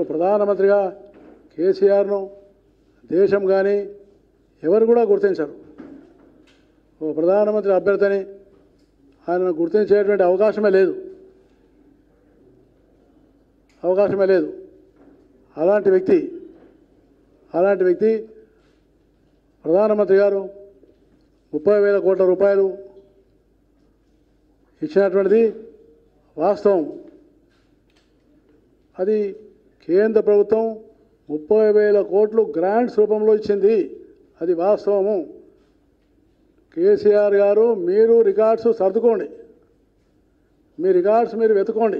ప్రధానమంత్రిగా కేసీఆర్ను దేశం కానీ ఎవరు కూడా గుర్తించరు ఓ ప్రధానమంత్రి అభ్యర్థిని ఆయనను గుర్తించేటువంటి అవకాశమే లేదు అవకాశమే లేదు అలాంటి వ్యక్తి అలాంటి వ్యక్తి ప్రధానమంత్రి గారు ముప్పై వేల కోట్ల రూపాయలు ఇచ్చినటువంటిది వాస్తవం అది కేంద్ర ప్రభుత్వం ముప్పై వేల కోట్లు గ్రాంట్స్ రూపంలో ఇచ్చింది అది వాస్తవము కేసీఆర్ గారు మీరు రికార్డ్స్ సర్దుకోండి మీ రికార్డ్స్ మీరు వెతుకోండి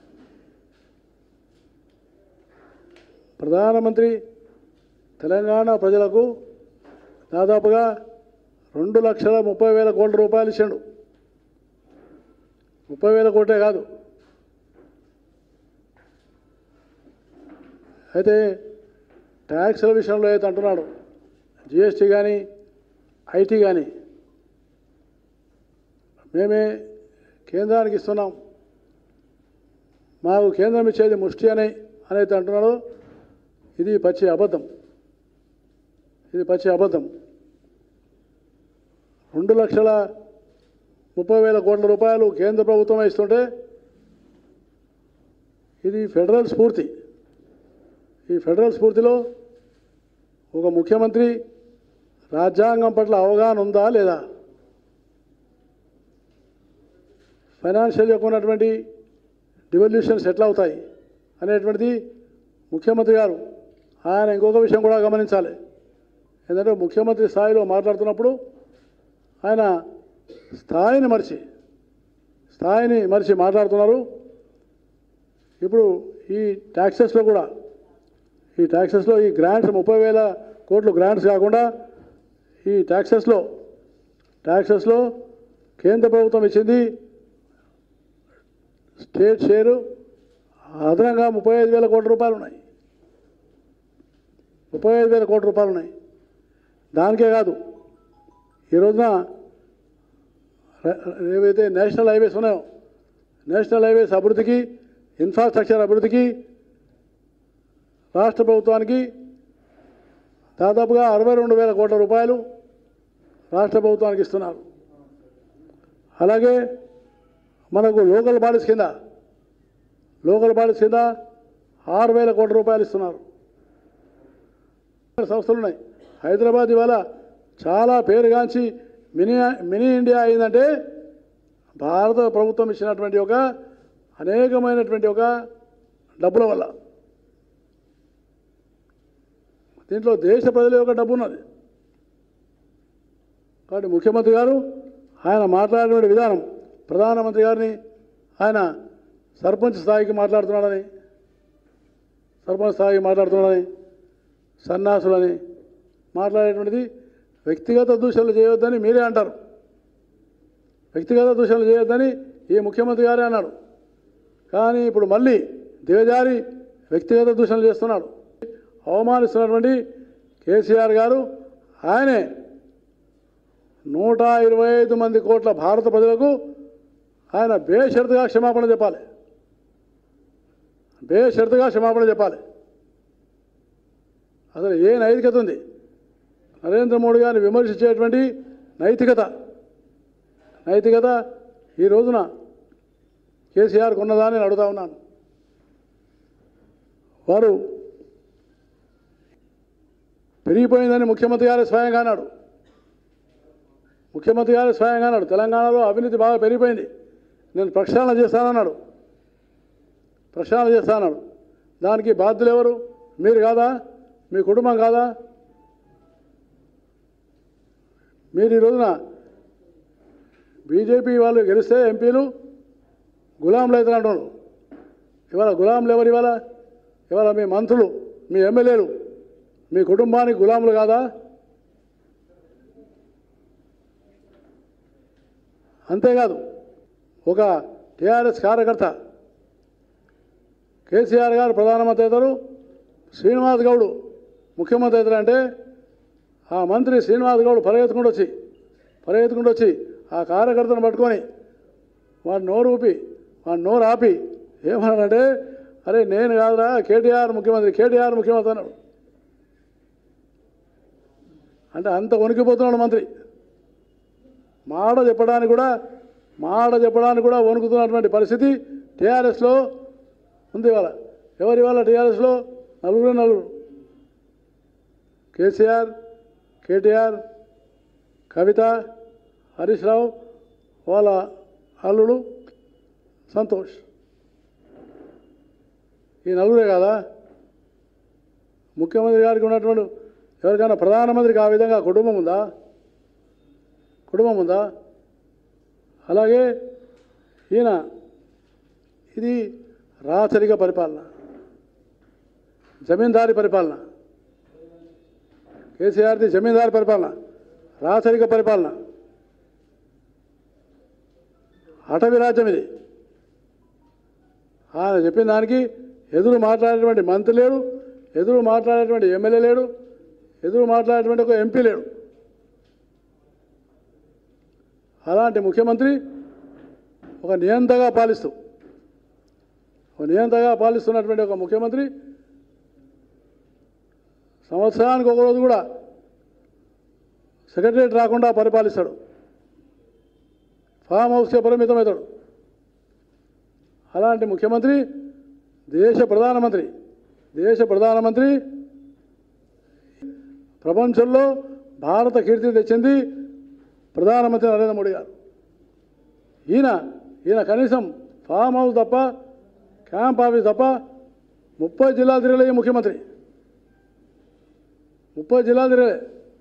ప్రధానమంత్రి తెలంగాణ ప్రజలకు దాదాపుగా రెండు లక్షల ముప్పై వేల కోట్ల రూపాయలు ఇచ్చాడు ముప్పై వేల కోట్లే కాదు అయితే ట్యాక్స్ల విషయంలో అయితే అంటున్నాడు జిఎస్టీ కానీ ఐటీ కానీ మేమే కేంద్రానికి ఇస్తున్నాం మాకు కేంద్రం ఇచ్చేది ముష్టి అని అనేది అంటున్నాడు ఇది పచ్చి అబద్ధం ఇది పచ్చి అబద్ధం రెండు లక్షల ముప్పై వేల కోట్ల రూపాయలు కేంద్ర ప్రభుత్వం ఇస్తుంటే ఇది ఫెడరల్ స్ఫూర్తి ఈ ఫెడరల్ స్ఫూర్తిలో ఒక ముఖ్యమంత్రి రాజ్యాంగం పట్ల అవగాహన ఉందా లేదా ఫైనాన్షియల్ యొక్క ఉన్నటువంటి డివల్యూషన్స్ ఎట్లా అవుతాయి అనేటువంటిది ముఖ్యమంత్రి గారు ఆయన ఇంకొక విషయం కూడా గమనించాలి ఎందుకంటే ముఖ్యమంత్రి స్థాయిలో మాట్లాడుతున్నప్పుడు ఆయన స్థాయిని మరిచి స్థాయిని మరిచి మాట్లాడుతున్నారు ఇప్పుడు ఈ ట్యాక్సెస్లో కూడా ఈ ట్యాక్సెస్లో ఈ గ్రాంట్స్ ముప్పై వేల కోట్లు గ్రాంట్స్ కాకుండా ఈ ట్యాక్సెస్లో ట్యాక్సెస్లో కేంద్ర ప్రభుత్వం ఇచ్చింది స్టేట్ షేరు అదనంగా ముప్పై ఐదు వేల కోట్ల రూపాయలు ఉన్నాయి ముప్పై ఐదు వేల కోట్ల రూపాయలు ఉన్నాయి దానికే కాదు ఈ రోజున ర- ఏవైతే నేషనల్ హైవేస్ ఉన్నాయో నేషనల్ హైవేస్ అభివృద్ధికి ఇన్ఫ్రాస్ట్రక్చర్ అభివృద్ధికి రాష్ట్ర ప్రభుత్వానికి దాదాపుగా అరవై రెండు వేల కోట్ల రూపాయలు రాష్ట్ర ప్రభుత్వానికి ఇస్తున్నారు అలాగే మనకు లోకల్ బాడీస్ కింద లోకల్ బాడీస్ కింద ఆరు వేల కోట్ల రూపాయలు ఇస్తున్నారు సంస్థలు ఉన్నాయి హైదరాబాద్ ఇవాళ చాలా పేరుగాంచి మినీ మినీ ఇండియా అయిందంటే భారత ప్రభుత్వం ఇచ్చినటువంటి ఒక అనేకమైనటువంటి ఒక డబ్బుల వల్ల దీంట్లో దేశ ప్రజల యొక్క డబ్బు ఉన్నది కాబట్టి ముఖ్యమంత్రి గారు ఆయన మాట్లాడిన విధానం ప్రధానమంత్రి గారిని ఆయన సర్పంచ్ స్థాయికి మాట్లాడుతున్నాడని సర్పంచ్ స్థాయికి మాట్లాడుతున్నాడని సన్యాసులని మాట్లాడేటువంటిది వ్యక్తిగత దూషణలు చేయొద్దని మీరే అంటారు వ్యక్తిగత దూషణలు చేయొద్దని ఈ ముఖ్యమంత్రి గారే అన్నాడు కానీ ఇప్పుడు మళ్ళీ దిగజారి వ్యక్తిగత దూషణలు చేస్తున్నాడు అవమానిస్తున్నటువంటి కేసీఆర్ గారు ఆయనే నూట ఇరవై ఐదు మంది కోట్ల భారత ప్రజలకు ఆయన బేషరతుగా క్షమాపణ చెప్పాలి బేషరతుగా క్షమాపణ చెప్పాలి అసలు ఏ నైతికత ఉంది నరేంద్ర మోడీ గారిని విమర్శించేటువంటి నైతికత నైతికత ఈ రోజున కేసీఆర్కు ఉన్నదా అని నేను అడుగుతా ఉన్నాను వారు పెరిగిపోయిందని ముఖ్యమంత్రి గారు స్వయంగా అన్నాడు ముఖ్యమంత్రి గారు స్వయంగా అన్నాడు తెలంగాణలో అవినీతి బాగా పెరిగిపోయింది నేను ప్రక్షాళన చేస్తానన్నాడు ప్రక్షాళన చేస్తానన్నాడు దానికి బాధ్యులు ఎవరు మీరు కాదా మీ కుటుంబం కాదా మీరు ఈ రోజున బీజేపీ వాళ్ళు గెలిస్తే ఎంపీలు గులాంలు అవుతారు అంటున్నారు ఇవాళ గులాంలు ఎవరు ఇవాళ ఇవాళ మీ మంత్రులు మీ ఎమ్మెల్యేలు మీ కుటుంబానికి గులాములు కాదా అంతేకాదు ఒక టీఆర్ఎస్ కార్యకర్త కేసీఆర్ గారు ప్రధానమంత్రి అవుతారు శ్రీనివాస్ గౌడ్ ముఖ్యమంత్రి అవుతారు అంటే ఆ మంత్రి శ్రీనివాస్ గౌడ్ పరిగెత్తుకుంటూ వచ్చి పరిగెత్తుకుంటూ వచ్చి ఆ కార్యకర్తను పట్టుకొని వాడి నోరు ఊపి వాడి నోరు ఆపి ఏమన్నాడంటే అరే నేను కాదురా కేటీఆర్ ముఖ్యమంత్రి కేటీఆర్ ముఖ్యమంత్రి అన్నాడు అంటే అంత వణికిపోతున్నాడు మంత్రి మాట చెప్పడానికి కూడా మాట చెప్పడానికి కూడా వణుకుతున్నటువంటి పరిస్థితి టీఆర్ఎస్లో ఉంది ఇవాళ ఎవరు ఇవాళ టీఆర్ఎస్లో నలుగురు నలుగురు కేసీఆర్ కేటీఆర్ కవిత హరీష్ రావు వాళ్ళ అల్లుడు సంతోష్ ఈ నలుగురే కాదా ముఖ్యమంత్రి గారికి ఉన్నటువంటి ఎవరికైనా ప్రధానమంత్రికి ఆ విధంగా కుటుంబం ఉందా కుటుంబం ఉందా అలాగే ఈయన ఇది రాచరిక పరిపాలన జమీందారీ పరిపాలన కేసీఆర్ది జమీందారీ పరిపాలన రాచరిక పరిపాలన అటవీ రాజ్యం ఇది ఆయన చెప్పిన దానికి ఎదురు మాట్లాడేటువంటి మంత్రి లేడు ఎదురు మాట్లాడేటువంటి ఎమ్మెల్యే లేడు ఎదురు మాట్లాడేటువంటి ఒక ఎంపీ లేడు అలాంటి ముఖ్యమంత్రి ఒక నియంతగా పాలిస్తూ ఒక నియంతగా పాలిస్తున్నటువంటి ఒక ముఖ్యమంత్రి సంవత్సరానికి ఒక రోజు కూడా సెక్రటరియట్ రాకుండా పరిపాలిస్తాడు ఫామ్ హౌస్కే పరిమితమవుతాడు అలాంటి ముఖ్యమంత్రి దేశ ప్రధానమంత్రి దేశ ప్రధానమంత్రి ప్రపంచంలో భారత కీర్తి తెచ్చింది ప్రధానమంత్రి నరేంద్ర మోడీ గారు ఈయన ఈయన కనీసం ఫామ్ హౌస్ తప్ప క్యాంప్ ఆఫీస్ తప్ప ముప్పై జిల్లాలు తిరగలే ఈ ముఖ్యమంత్రి ముప్పై జిల్లాలు తిరగలే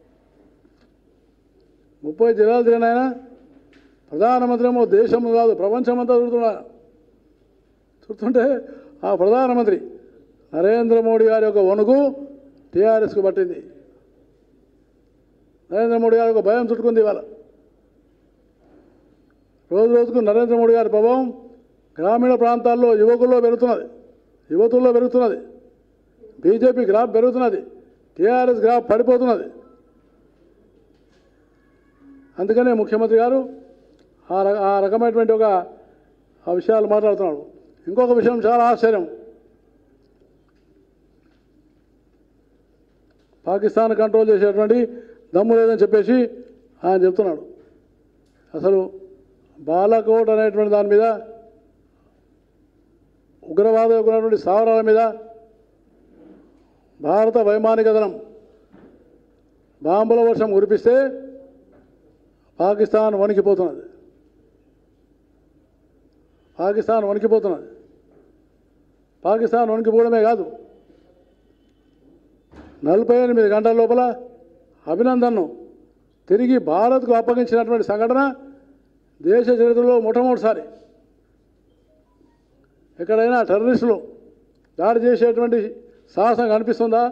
ముప్పై జిల్లాలు తిరిగిన ఆయన ప్రధానమంత్రి ఏమో దేశం కాదు ప్రపంచం అంతా చూడుతున్నాడు చూస్తుంటే ఆ ప్రధానమంత్రి నరేంద్ర మోడీ గారి యొక్క వణుకు టీఆర్ఎస్కు పట్టింది నరేంద్ర మోడీ గారి యొక్క భయం చుట్టుకుంది ఇవాళ రోజు రోజుకు నరేంద్ర మోడీ గారి ప్రభావం గ్రామీణ ప్రాంతాల్లో యువకుల్లో పెరుగుతున్నది యువతుల్లో పెరుగుతున్నది బీజేపీ గ్రాఫ్ పెరుగుతున్నది టీఆర్ఎస్ గ్రాఫ్ పడిపోతున్నది అందుకనే ముఖ్యమంత్రి గారు ఆ ర- ఆ రకమైనటువంటి ఒక ఆ విషయాలు మాట్లాడుతున్నాడు ఇంకొక విషయం చాలా ఆశ్చర్యం పాకిస్తాన్ కంట్రోల్ చేసేటువంటి దమ్ము లేదని చెప్పేసి ఆయన చెప్తున్నాడు అసలు బాలకోట్ అనేటువంటి దాని మీద ఉగ్రవాద ఉన్నటువంటి స్థావరాల మీద భారత వైమానిక దళం బాంబుల వర్షం కురిపిస్తే పాకిస్తాన్ వణికిపోతున్నది పాకిస్తాన్ వణికిపోతున్నది పాకిస్తాన్ వణికిపోవడమే కాదు నలభై ఎనిమిది గంటల లోపల అభినందన్ను తిరిగి భారత్కు అప్పగించినటువంటి సంఘటన దేశ చరిత్రలో మొట్టమొదటిసారి ఎక్కడైనా టెర్రరిస్టులు దాడి చేసేటువంటి సాహసం కనిపిస్తుందా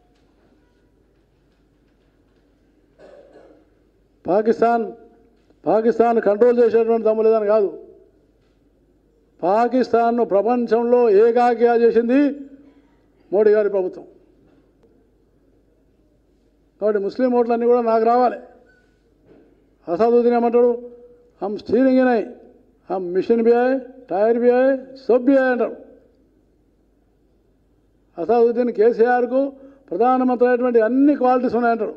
పాకిస్తాన్ పాకిస్తాన్ కంట్రోల్ చేసేటువంటి దమ్ము లేదని కాదు పాకిస్తాన్ను ప్రపంచంలో ఏకాకిగా చేసింది మోడీ గారి ప్రభుత్వం కాబట్టి ముస్లిం ఓట్లన్నీ కూడా నాకు రావాలి అసాదుద్దీన్ ఏమంటాడు హమ్ స్టీరింగ్ అయినాయి హమ్ మిషన్ బి ఆయ్ టైర్ బి ఆయ్ సబ్ బి ఆయ్ అంటాడు అసాదుద్దీన్ కేసీఆర్కు ప్రధానమంత్రి అయినటువంటి అన్ని క్వాలిటీస్ ఉన్నాయంటాడు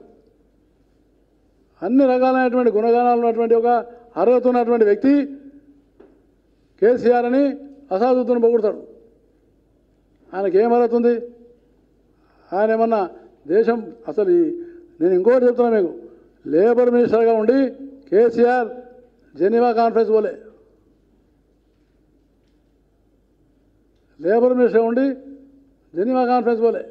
అన్ని రకాలైనటువంటి గుణగణాలు ఉన్నటువంటి ఒక అర్హత ఉన్నటువంటి వ్యక్తి కేసీఆర్ అని అసాదుద్దీన్ పొగుడతాడు ఆయనకి ఏం అర్హత ఉంది ఆయన ఏమన్నా దేశం అసలు ఈ నేను ఇంకోటి చెప్తున్నా మీకు లేబర్ మినిస్టర్గా ఉండి కేసీఆర్ జెనీవా కాన్ఫరెన్స్ పోలే లేబర్ మినిస్టర్ ఉండి జెనీవా కాన్ఫరెన్స్ పోలే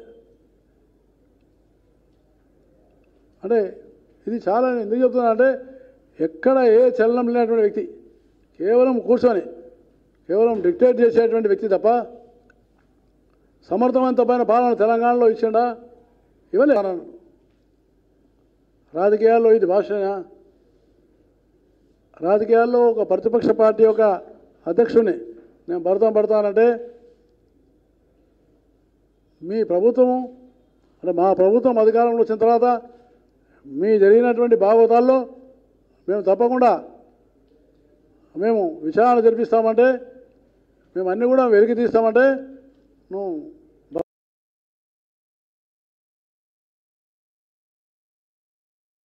అంటే ఇది చాలా నేను ఎందుకు చెప్తున్నా అంటే ఎక్కడ ఏ చలనం లేనటువంటి వ్యక్తి కేవలం కూర్చొని కేవలం డిక్టేట్ చేసేటువంటి వ్యక్తి తప్ప సమర్థవంతమైన పాలన తెలంగాణలో ఇచ్చిండా ఇవ్వలే రాజకీయాల్లో ఇది భాషనా రాజకీయాల్లో ఒక ప్రతిపక్ష పార్టీ యొక్క అధ్యక్షుడిని నేను భర్తం పడతానంటే మీ ప్రభుత్వము అంటే మా ప్రభుత్వం అధికారంలో వచ్చిన తర్వాత మీ జరిగినటువంటి భాగవతాల్లో మేము తప్పకుండా మేము విచారణ జరిపిస్తామంటే మేము అన్నీ కూడా వెలికి తీస్తామంటే నువ్వు